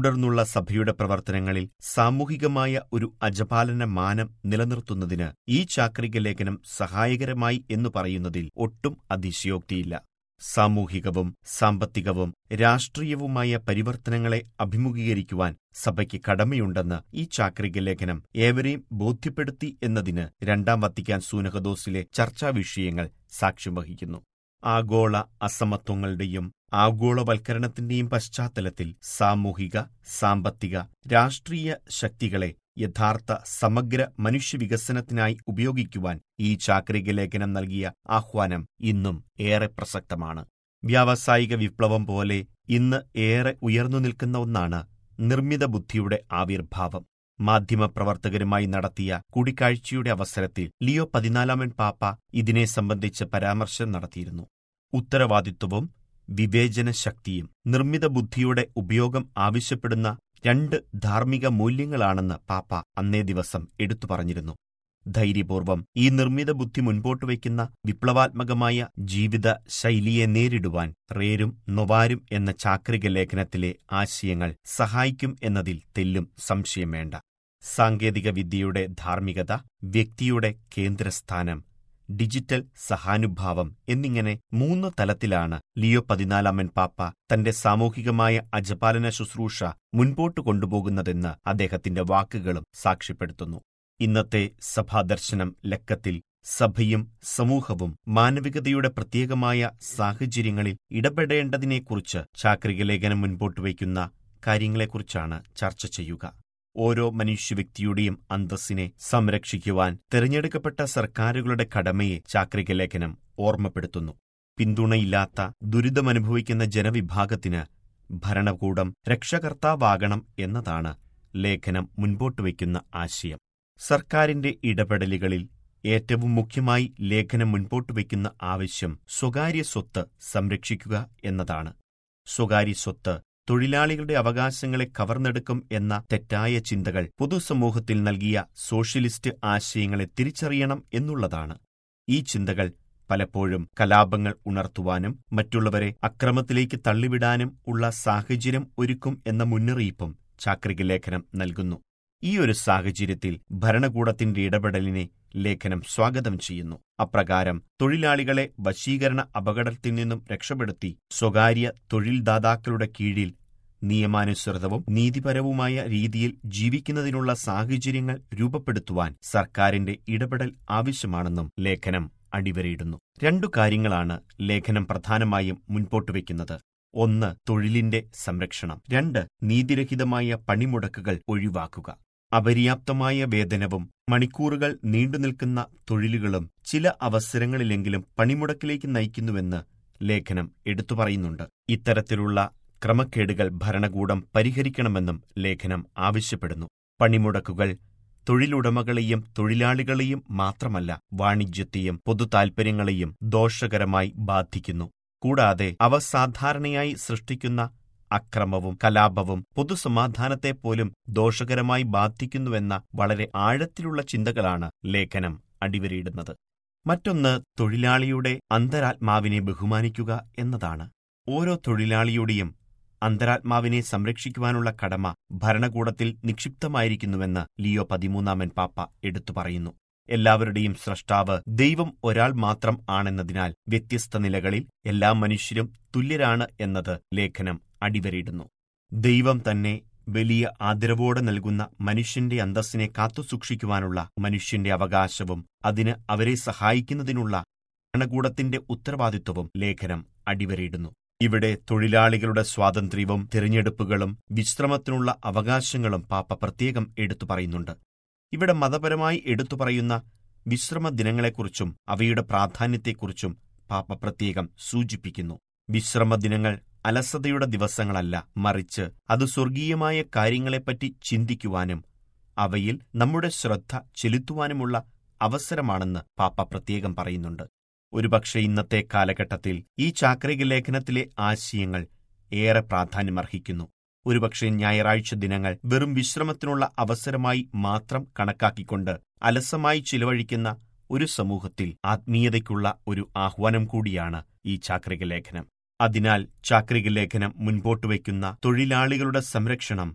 തുടർന്നുള്ള സഭയുടെ പ്രവർത്തനങ്ങളിൽ സാമൂഹികമായ ഒരു അജപാലന മാനം നിലനിർത്തുന്നതിന് ഈ ചാക്രിക ലേഖനം സഹായകരമായി എന്നു പറയുന്നതിൽ ഒട്ടും അതിശയോക്തിയില്ല സാമൂഹികവും സാമ്പത്തികവും രാഷ്ട്രീയവുമായ പരിവർത്തനങ്ങളെ അഭിമുഖീകരിക്കുവാൻ സഭയ്ക്ക് കടമയുണ്ടെന്ന് ഈ ചാക്രിക ലേഖനം ഏവരെയും ബോധ്യപ്പെടുത്തി എന്നതിന് രണ്ടാം വത്തിക്കാൻ സൂനഹദോസിലെ ചർച്ചാ വിഷയങ്ങൾ സാക്ഷ്യം വഹിക്കുന്നു ആഗോള അസമത്വങ്ങളുടെയും ആഗോളവൽക്കരണത്തിന്റെയും പശ്ചാത്തലത്തിൽ സാമൂഹിക സാമ്പത്തിക രാഷ്ട്രീയ ശക്തികളെ യഥാർത്ഥ സമഗ്ര മനുഷ്യവികസനത്തിനായി ഉപയോഗിക്കുവാൻ ഈ ചാക്രിക ലേഖനം നൽകിയ ആഹ്വാനം ഇന്നും ഏറെ പ്രസക്തമാണ് വ്യാവസായിക വിപ്ലവം പോലെ ഇന്ന് ഏറെ ഉയർന്നു നിൽക്കുന്ന ഒന്നാണ് നിർമ്മിത ബുദ്ധിയുടെ ആവിർഭാവം മാധ്യമപ്രവർത്തകരുമായി നടത്തിയ കൂടിക്കാഴ്ചയുടെ അവസരത്തിൽ ലിയോ പതിനാലാമൻ പാപ്പ ഇതിനെ സംബന്ധിച്ച് പരാമർശം നടത്തിയിരുന്നു ഉത്തരവാദിത്വവും വിവേചന ശക്തിയും നിർമ്മിത ബുദ്ധിയുടെ ഉപയോഗം ആവശ്യപ്പെടുന്ന രണ്ട് ധാർമ്മിക മൂല്യങ്ങളാണെന്ന് പാപ്പ അന്നേ ദിവസം എടുത്തു പറഞ്ഞിരുന്നു ധൈര്യപൂർവം ഈ നിർമ്മിത ബുദ്ധി മുൻപോട്ട് വയ്ക്കുന്ന വിപ്ലവാത്മകമായ ജീവിത ശൈലിയെ നേരിടുവാൻ റേരും നൊവാരും എന്ന ചാക്രിക ലേഖനത്തിലെ ആശയങ്ങൾ സഹായിക്കും എന്നതിൽ തെല്ലും സംശയം വേണ്ട സാങ്കേതിക വിദ്യയുടെ ധാർമ്മികത വ്യക്തിയുടെ കേന്ദ്രസ്ഥാനം ഡിജിറ്റൽ സഹാനുഭാവം എന്നിങ്ങനെ മൂന്ന് തലത്തിലാണ് ലിയോ പതിനാലാമൻ പാപ്പ തന്റെ സാമൂഹികമായ അജപാലന ശുശ്രൂഷ മുൻപോട്ട് കൊണ്ടുപോകുന്നതെന്ന് അദ്ദേഹത്തിന്റെ വാക്കുകളും സാക്ഷ്യപ്പെടുത്തുന്നു ഇന്നത്തെ സഭാദർശനം ലക്കത്തിൽ സഭയും സമൂഹവും മാനവികതയുടെ പ്രത്യേകമായ സാഹചര്യങ്ങളിൽ ഇടപെടേണ്ടതിനെക്കുറിച്ച് ചാക്രിക ലേഖനം മുൻപോട്ട് വയ്ക്കുന്ന കാര്യങ്ങളെക്കുറിച്ചാണ് ചർച്ച ചെയ്യുക ഓരോ മനുഷ്യവ്യക്തിയുടെയും അന്തസ്സിനെ സംരക്ഷിക്കുവാൻ തിരഞ്ഞെടുക്കപ്പെട്ട സർക്കാരുകളുടെ കടമയെ ചാക്രിക ലേഖനം ഓർമ്മപ്പെടുത്തുന്നു പിന്തുണയില്ലാത്ത ദുരിതമനുഭവിക്കുന്ന ജനവിഭാഗത്തിന് ഭരണകൂടം രക്ഷകർത്താവാകണം എന്നതാണ് ലേഖനം മുൻപോട്ട് വയ്ക്കുന്ന ആശയം സർക്കാരിന്റെ ഇടപെടലുകളിൽ ഏറ്റവും മുഖ്യമായി ലേഖനം മുൻപോട്ട് വയ്ക്കുന്ന ആവശ്യം സ്വകാര്യ സ്വത്ത് സംരക്ഷിക്കുക എന്നതാണ് സ്വകാര്യ സ്വത്ത് തൊഴിലാളികളുടെ അവകാശങ്ങളെ കവർന്നെടുക്കും എന്ന തെറ്റായ ചിന്തകൾ പൊതുസമൂഹത്തിൽ നൽകിയ സോഷ്യലിസ്റ്റ് ആശയങ്ങളെ തിരിച്ചറിയണം എന്നുള്ളതാണ് ഈ ചിന്തകൾ പലപ്പോഴും കലാപങ്ങൾ ഉണർത്തുവാനും മറ്റുള്ളവരെ അക്രമത്തിലേക്ക് തള്ളിവിടാനും ഉള്ള സാഹചര്യം ഒരുക്കും എന്ന മുന്നറിയിപ്പും ചാക്രിക ലേഖനം നൽകുന്നു ഈ ഒരു സാഹചര്യത്തിൽ ഭരണകൂടത്തിന്റെ ഇടപെടലിനെ ലേഖനം സ്വാഗതം ചെയ്യുന്നു അപ്രകാരം തൊഴിലാളികളെ വശീകരണ അപകടത്തിൽ നിന്നും രക്ഷപ്പെടുത്തി സ്വകാര്യ തൊഴിൽദാതാക്കളുടെ കീഴിൽ നിയമാനുസൃതവും നീതിപരവുമായ രീതിയിൽ ജീവിക്കുന്നതിനുള്ള സാഹചര്യങ്ങൾ രൂപപ്പെടുത്തുവാൻ സർക്കാരിന്റെ ഇടപെടൽ ആവശ്യമാണെന്നും ലേഖനം അടിവരയിടുന്നു രണ്ടു കാര്യങ്ങളാണ് ലേഖനം പ്രധാനമായും മുൻപോട്ട് വയ്ക്കുന്നത് ഒന്ന് തൊഴിലിന്റെ സംരക്ഷണം രണ്ട് നീതിരഹിതമായ പണിമുടക്കുകൾ ഒഴിവാക്കുക അപര്യാപ്തമായ വേതനവും മണിക്കൂറുകൾ നീണ്ടുനിൽക്കുന്ന തൊഴിലുകളും ചില അവസരങ്ങളിലെങ്കിലും പണിമുടക്കിലേക്ക് നയിക്കുന്നുവെന്ന് ലേഖനം എടുത്തു പറയുന്നുണ്ട് ഇത്തരത്തിലുള്ള ക്രമക്കേടുകൾ ഭരണകൂടം പരിഹരിക്കണമെന്നും ലേഖനം ആവശ്യപ്പെടുന്നു പണിമുടക്കുകൾ തൊഴിലുടമകളെയും തൊഴിലാളികളെയും മാത്രമല്ല വാണിജ്യത്തെയും പൊതുതാൽപര്യങ്ങളെയും ദോഷകരമായി ബാധിക്കുന്നു കൂടാതെ അവ സാധാരണയായി സൃഷ്ടിക്കുന്ന അക്രമവും കലാപവും പൊതുസമാധാനത്തെപ്പോലും ദോഷകരമായി ബാധിക്കുന്നുവെന്ന വളരെ ആഴത്തിലുള്ള ചിന്തകളാണ് ലേഖനം അടിവരയിടുന്നത് മറ്റൊന്ന് തൊഴിലാളിയുടെ അന്തരാത്മാവിനെ ബഹുമാനിക്കുക എന്നതാണ് ഓരോ തൊഴിലാളിയുടെയും അന്തരാത്മാവിനെ സംരക്ഷിക്കുവാനുള്ള കടമ ഭരണകൂടത്തിൽ നിക്ഷിപ്തമായിരിക്കുന്നുവെന്ന് ലിയോ പതിമൂന്നാമൻ പാപ്പ എടുത്തു പറയുന്നു എല്ലാവരുടെയും സ്രഷ്ടാവ് ദൈവം ഒരാൾ മാത്രം ആണെന്നതിനാൽ വ്യത്യസ്ത നിലകളിൽ എല്ലാ മനുഷ്യരും തുല്യരാണ് എന്നത് ലേഖനം അടിവരയിടുന്നു ദൈവം തന്നെ വലിയ ആദരവോടെ നൽകുന്ന മനുഷ്യന്റെ അന്തസ്സിനെ കാത്തുസൂക്ഷിക്കുവാനുള്ള മനുഷ്യന്റെ അവകാശവും അതിന് അവരെ സഹായിക്കുന്നതിനുള്ള ഭരണകൂടത്തിന്റെ ഉത്തരവാദിത്വവും ലേഖനം അടിവരയിടുന്നു ഇവിടെ തൊഴിലാളികളുടെ സ്വാതന്ത്ര്യവും തിരഞ്ഞെടുപ്പുകളും വിശ്രമത്തിനുള്ള അവകാശങ്ങളും പാപ്പ പ്രത്യേകം എടുത്തു പറയുന്നുണ്ട് ഇവിടെ മതപരമായി എടുത്തു പറയുന്ന വിശ്രമ ദിനങ്ങളെക്കുറിച്ചും അവയുടെ പ്രാധാന്യത്തെക്കുറിച്ചും പാപ്പ പ്രത്യേകം സൂചിപ്പിക്കുന്നു വിശ്രമ ദിനങ്ങൾ അലസതയുടെ ദിവസങ്ങളല്ല മറിച്ച് അത് സ്വർഗീയമായ കാര്യങ്ങളെപ്പറ്റി ചിന്തിക്കുവാനും അവയിൽ നമ്മുടെ ശ്രദ്ധ ചെലുത്തുവാനുമുള്ള അവസരമാണെന്ന് പാപ്പ പ്രത്യേകം പറയുന്നുണ്ട് ഒരുപക്ഷെ ഇന്നത്തെ കാലഘട്ടത്തിൽ ഈ ചാക്രിക ലേഖനത്തിലെ ആശയങ്ങൾ ഏറെ പ്രാധാന്യമർഹിക്കുന്നു ഒരുപക്ഷെ ഞായറാഴ്ച ദിനങ്ങൾ വെറും വിശ്രമത്തിനുള്ള അവസരമായി മാത്രം കണക്കാക്കിക്കൊണ്ട് അലസമായി ചിലവഴിക്കുന്ന ഒരു സമൂഹത്തിൽ ആത്മീയതയ്ക്കുള്ള ഒരു ആഹ്വാനം കൂടിയാണ് ഈ ചാക്രിക ലേഖനം അതിനാൽ ചാക്രിക ലേഖനം മുൻപോട്ട് വയ്ക്കുന്ന തൊഴിലാളികളുടെ സംരക്ഷണം